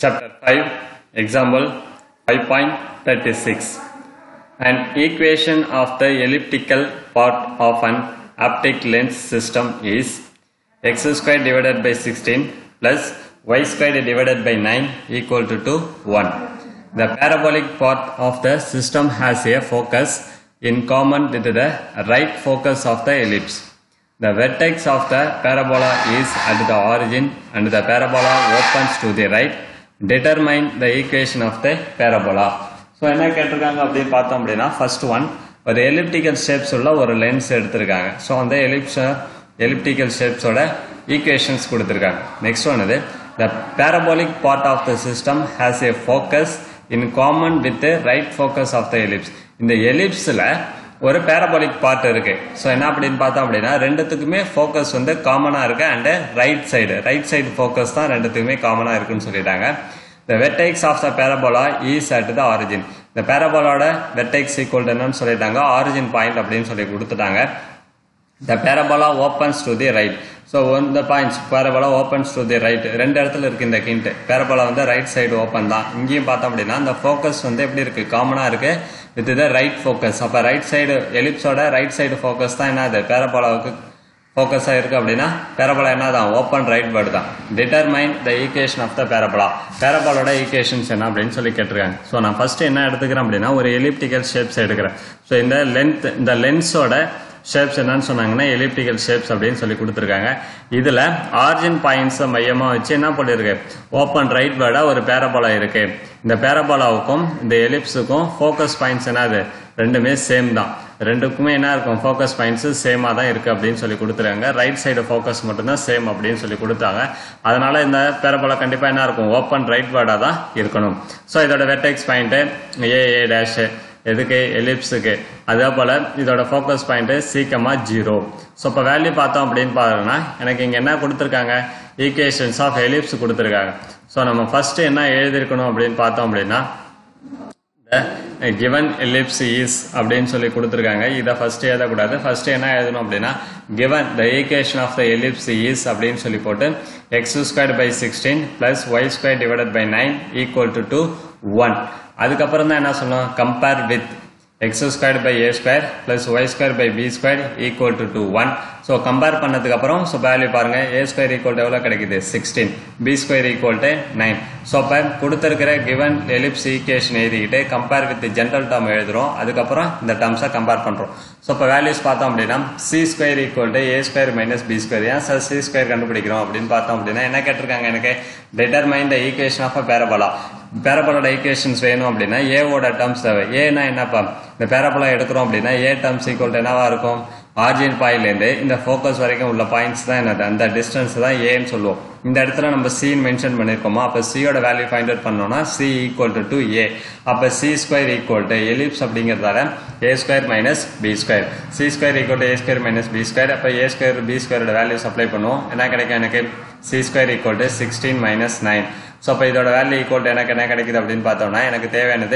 Chapter 5, example 5.36. An equation of the elliptical part of an optic lens system is x squared divided by 16 plus y squared divided by 9 equal to, to 1. The parabolic part of the system has a focus in common with the right focus of the ellipse. The vertex of the parabola is at the origin and the parabola opens to the right. Determine the equation of the parabola. So என்ன கேட்டிருக்காங்க அப்படின்னு பார்த்தோம் அப்படின்னா first one ஒரு elliptical shapes உள்ள ஒரு lens எடுத்திருக்காங்க so அந்த எலிப்ஸ் எலிப்டிக்கல் ஷேப்ஸோட ஈக்குவேஷன்ஸ் கொடுத்துருக்காங்க நெக்ஸ்ட் ஒன் இது the parabolic part of the system has a focus in common with right focus of the ellipse இந்த எலிப்ஸில் ஒரு பேரபோலிக் பார்ட் இருக்கு ஸோ என்ன அப்படின்னு பார்த்தோம் அப்படின்னா ரெண்டுத்துக்குமே ஃபோக்கஸ் வந்து காமனாக இருக்கு and right side right side focus தான் ரெண்டுத்துக்குமே காமனாக இருக்குன்னு சொல்லிட்டாங்க the vertex of the parabola is at the origin இந்த பேரபோலோட வெர்டெக்ஸ் ஈக்குவல் என்னன்னு சொல்லிட்டாங்க ஆரிஜின் பாயிண்ட் அப்படின்னு சொல்லி கொடுத்துட்டாங்க the parabola opens to the right so இந்த points parabola opens to the right ரெண்டு இடத்துல இருக்கு இந்த கிண்ட் பேரபோலா வந்து ரைட் சைடு ஓப்பன் தான் இங்கேயும் பார்த்தோம் அப்படின்னா இந்த ஃபோக்கஸ் வந்து எப்படி இருக்கு காமனாக இருக்கு வித் த ரைட் ஃபோக்கஸ் அப்போ ரைட் சைடு எலிப்ஸோட ரைட் சைடு ஃபோக்கஸ் தான் என்னது பேரபோலாவுக்கு ஃபோக்கஸாக இருக்குது அப்படின்னா பேரபோலா என்ன தான் ஓப்பன் ரைட் வேர்டு தான் determine the equation of the parabola பேரபோலோட ஈக்குவேஷன்ஸ் என்ன அப்படின்னு சொல்லி கேட்டிருக்காங்க ஸோ நான் ஃபர்ஸ்ட் என்ன எடுத்துக்கிறேன் அப்படின்னா ஒரு எலிப்டிக்கல் ஷேப்ஸ் எடுக்கிறேன் ஸோ இந்த லென்த் இந்த லென்ஸோட ஷேப்ஸ் என்னன்னு சொன்னாங்கன்னா எலிப்டிக்கல் ஷேப்ஸ் அப்படின்னு சொல்லி கொடுத்துருக்காங்க இதில் ஆர்ஜின் பாயிண்ட்ஸை மையமாக வச்சு என்ன பண்ணிருக்கு ஓப்பன் ரைட் வேர்டாக ஒரு பேரபோலா இருக்கு இந்த பேரபோலாவுக்கும் இந்த எலிப்ஸுக்கும் ஃபோக்கஸ் பாயிண்ட்ஸ் என்னது ரெண்டுமே சேம் தான் ரெண்டுக்குமே என்ன இருக்கும் ஃபோக்கஸ் பாயிண்ட்ஸு சேமாக தான் இருக்குது அப்படின்னு சொல்லி கொடுத்துருக்காங்க ரைட் சைடு ஃபோக்கஸ் மட்டும்தான் சேம் அப்படின்னு சொல்லி கொடுத்தாங்க அதனால இந்த பேரபோலா கண்டிப்பாக என்ன இருக்கும் ஓப்பன் ரைட் வேர்டாக தான் இருக்கணும் ஸோ இதோட vertex point A A dash எதுக்கு எலிப்ஸுக்கு அதே போல் இதோட ஃபோக்கஸ் பாயிண்ட்டு சீக்கிரமாக ஜீரோ ஸோ இப்போ வேல்யூ பார்த்தோம் அப்படின்னு பார்த்தோம்னா எனக்கு இங்கே என்ன கொடுத்துருக்காங்க ஈக்குவேஷன்ஸ் ஆஃப் எலிப்ஸ் கொடுத்துருக்காங்க ஸோ நம்ம ஃபஸ்ட்டு என்ன எழுதியிருக்கணும் அப்படின்னு பார்த்தோம் அப்படின்னா கிவன் எலிப்ஸ் இஸ் அப்படின்னு சொல்லி கொடுத்துருக்காங்க இதை ஃபர்ஸ்ட் எழுதக்கூடாது ஃபர்ஸ்ட் என்ன எழுதணும் அப்படின்னா given the equation of the ellipse is அப்படின்னு சொல்லி போட்டு X square by sixteen plus Y square divided by nine equal to to one அதுக்கப்புறம் தான் என்ன சொல்லணும் compare with X square by A square plus Y square by B square equal to to one so compare பண்ணதுக்கு அப்புறம் so value பாருங்க ஏ square equal எவ்வளோ கிடைக்குது sixteen B square equal to nine so இப்போ கொடுத்துருக்கிற கிவன் எலிப்ஸ் ஈக்குவேஷன் எழுதிக்கிட்டு compare with general term எழுதுறோம் அதுக்கப்புறம் இந்த டேர்ம்ஸை கம்பேர் பண்ணுறோம் ஸோ இப்போ வேல்யூஸ் பார்த்தோம் அப்படின்னா C square equal to A square minus B square ஏன் சார் சி ஸ்கொயர் கண்டுபிடிக்கிறோம் அப்படின்னு பார்த்தோம் அப்படின்னா என்ன கேட்டிருக்காங்க எனக்கு determine the equation of a parabola பேரபோலோட ஈக்குவேஷன்ஸ் வேணும் அப்படின்னா ஏவோட டேர்ம்ஸ் தேவை ஏன்னா என்னப்பா இந்த பேரபோலா எடுக்கிறோம் அப்படின்னா ஏ டேர்ம்ஸ் ஈக்குவல் என்னவா இருக்கும் ஆர்ஜின் பாயிண்ட்லேருந்து இந்த ஃபோக்கஸ் வரைக்கும் உள்ள பாயிண்ட்ஸ் தான் என்னது அந்த டிஸ்டன்ஸ் தான் ஏன்னு சொல்லுவோம் இந்த இடத்துல நம்ம சின்னு மென்ஷன் பண்ணியிருக்கோமா அப்போ சியோட வேல்யூ ஃபைண்ட் அவுட் பண்ணோம்னா C equal to to A அப்போ C square equal to ellipse அப்படிங்கிறதால A square minus B square C square equal to A square minus B square அப்போ ஏ ஸ்கொயர் பி ஸ்கொயரோட value supply பண்ணுவோம் என்ன கிடைக்கும் எனக்கு C square equal to sixteen minus nine so அப்போ இதோட value equal to எனக்கு என்ன கிடைக்குது அப்படின்னு பார்த்தோம்னா எனக்கு தேவையானது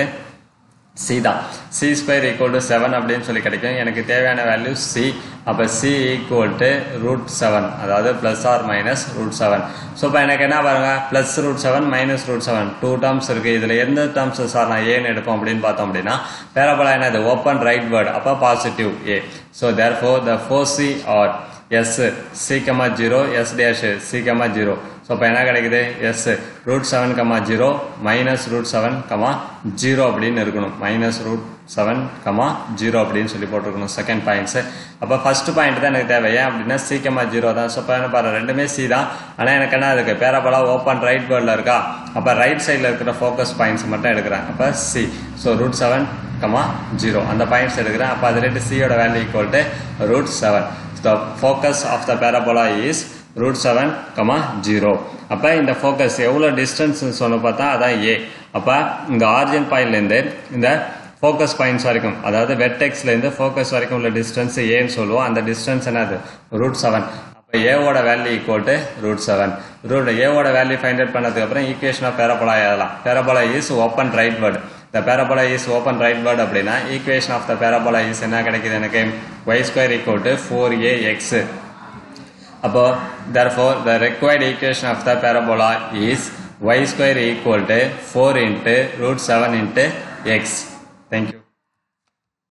சி தான் C square equal to seven அப்படின்னு சொல்லி கிடைக்கும் எனக்கு தேவையான வேல்யூ சி அப்போ C equal to root seven அதாவது plus or minus root seven so இப்போ எனக்கு என்ன பாருங்க plus root seven minus root seven two terms இருக்குது இதில் எந்த டேர்ம்ஸ் சார் நான் ஏன்னு எடுப்போம் அப்படின்னு பார்த்தோம் அப்படின்னா பேரபோலா என்னது ஓப்பன் ரைட் வேர்ட் அப்போ positive A so therefore the foci are S C comma zero S dash C comma zero so இப்போ என்ன கிடைக்குது S root seven comma zero minus root seven comma zero அப்படின்னு இருக்கணும் minus root seven comma zero அப்படின்னு சொல்லி போட்டிருக்கணும் second points அப்போ first point தான் எனக்கு தேவை ஏன் அப்படின்னா சி கமா ஜீரோ தான் ஸோ இப்போ என்ன பாரு ரெண்டுமே சி தான் ஆனால் எனக்கு என்ன இருக்கு பேரபோலா ஓப்பன் ரைட் வேர்டில் இருக்கா அப்போ ரைட் சைடில் இருக்கிற ஃபோக்கஸ் பாயிண்ட்ஸ் மட்டும் எடுக்கிறேன் அப்போ C so root seven comma zero அந்த பாயிண்ட்ஸ் எடுக்கிறேன் அப்போ அது ரெண்டு சியோட value equal to root seven the focus of the parabola is root seven comma zero அப்போ இந்த ஃபோக்கஸ் எவ்வளோ டிஸ்டன்ஸ் சொன்ன பார்த்தா அதான் ஏ அப்போ இந்த ஆர்ஜின் பாயிண்ட்லேருந்து இந்த ஃபோக்கஸ் பாயிண்ட்ஸ் வரைக்கும் அதாவது வெர்டெக்ஸ்லேருந்து ஃபோக்கஸ் வரைக்கும் உள்ள டிஸ்டன்ஸ் ஏன்னு சொல்லுவோம் அந்த டிஸ்டன்ஸ் என்னது ரூட் செவன் அப்போ ஏவோட value equal to root seven root ஏவோட வேல்யூ ஃபைண்ட் அவுட் பண்ணதுக்கப்புறம் ஈக்குவேஷன் ஆஃப் பேரபோலா எழுதலாம் parabola is open rightward the parabola is open rightward அப்படின்னா equation of the parabola is என்ன கிடைக்குது எனக்கு Y square equal to four A X அப்போ therefore the required equation of the parabola is Y square equal to four into root seven into X thank you